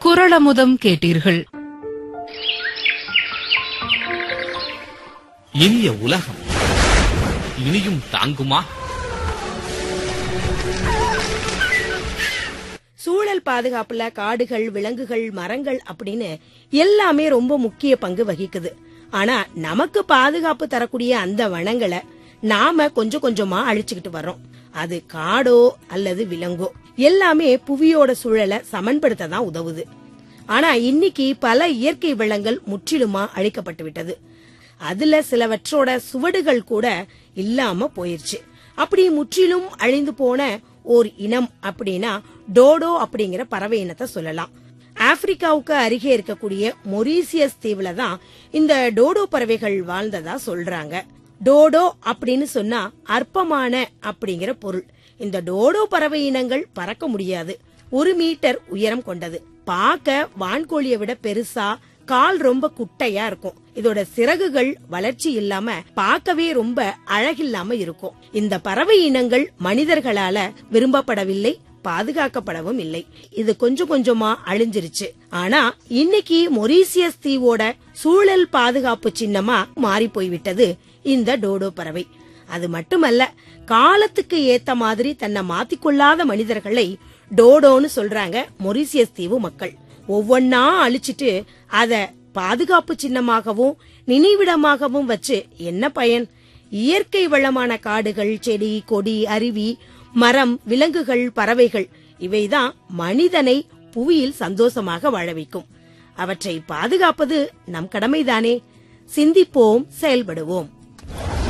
குரளமுதம் கேட்டீர்கள் இனிய உலகம் இனியும் தாங்குமா சூழல் பாதுகாப்புல காடுகள் விலங்குகள் மரங்கள் அப்படின்னு எல்லாமே ரொம்ப முக்கிய பங்கு வகிக்குது ஆனா நமக்கு பாதுகாப்பு தரக்கூடிய அந்த வனங்களை நாம கொஞ்சம் கொஞ்சமா அழிச்சுக்கிட்டு வர்றோம் அது காடோ அல்லது விலங்கோ எல்லாமே புவியோட சூழலை சமன்படுத்த தான் உதவுது ஆனா இன்னைக்கு பல இயற்கை வளங்கள் முற்றிலுமா அழிக்கப்பட்டு விட்டது அதுல சிலவற்றோட சுவடுகள் கூட இல்லாம போயிருச்சு அப்படி முற்றிலும் அழிந்து போன ஓர் இனம் அப்படின்னா டோடோ அப்படிங்கிற பறவை இனத்தை சொல்லலாம் ஆப்பிரிக்காவுக்கு அருகே இருக்கக்கூடிய மொரீசியஸ் தீவுல தான் இந்த டோடோ பறவைகள் வாழ்ந்ததா சொல்றாங்க டோடோ அப்படின்னு சொன்னா அற்பமான அப்படிங்கிற பொருள் இந்த டோடோ பறவை இனங்கள் பறக்க முடியாது ஒரு மீட்டர் உயரம் கொண்டது பார்க்க வான்கோழியை விட பெருசா கால் ரொம்ப குட்டையா இருக்கும் இதோட சிறகுகள் வளர்ச்சி இல்லாம பார்க்கவே ரொம்ப அழகில்லாம இருக்கும் இந்த பறவை இனங்கள் மனிதர்களால விரும்பப்படவில்லை பாதுகாக்கப்படவும் இல்லை இது கொஞ்சம் கொஞ்சமா அழிஞ்சிருச்சு ஆனா இன்னைக்கு மொரீசியஸ் தீவோட சூழல் பாதுகாப்பு சின்னமா மாறி போய்விட்டது இந்த டோடோ பறவை அது மட்டுமல்ல காலத்துக்கு ஏத்த மாதிரி தன்னை மாத்திக்கொள்ளாத மனிதர்களை டோடோன்னு சொல்றாங்க மொரீசியஸ் தீவு மக்கள் ஒவ்வொன்னா அழிச்சிட்டு அத பாதுகாப்பு சின்னமாகவும் நினைவிடமாகவும் வச்சு என்ன பயன் இயற்கை வளமான காடுகள் செடி கொடி அருவி மரம் விலங்குகள் பறவைகள் இவைதான் மனிதனை புவியில் சந்தோஷமாக வாழ வைக்கும் அவற்றை பாதுகாப்பது நம் கடமைதானே சிந்திப்போம் செயல்படுவோம்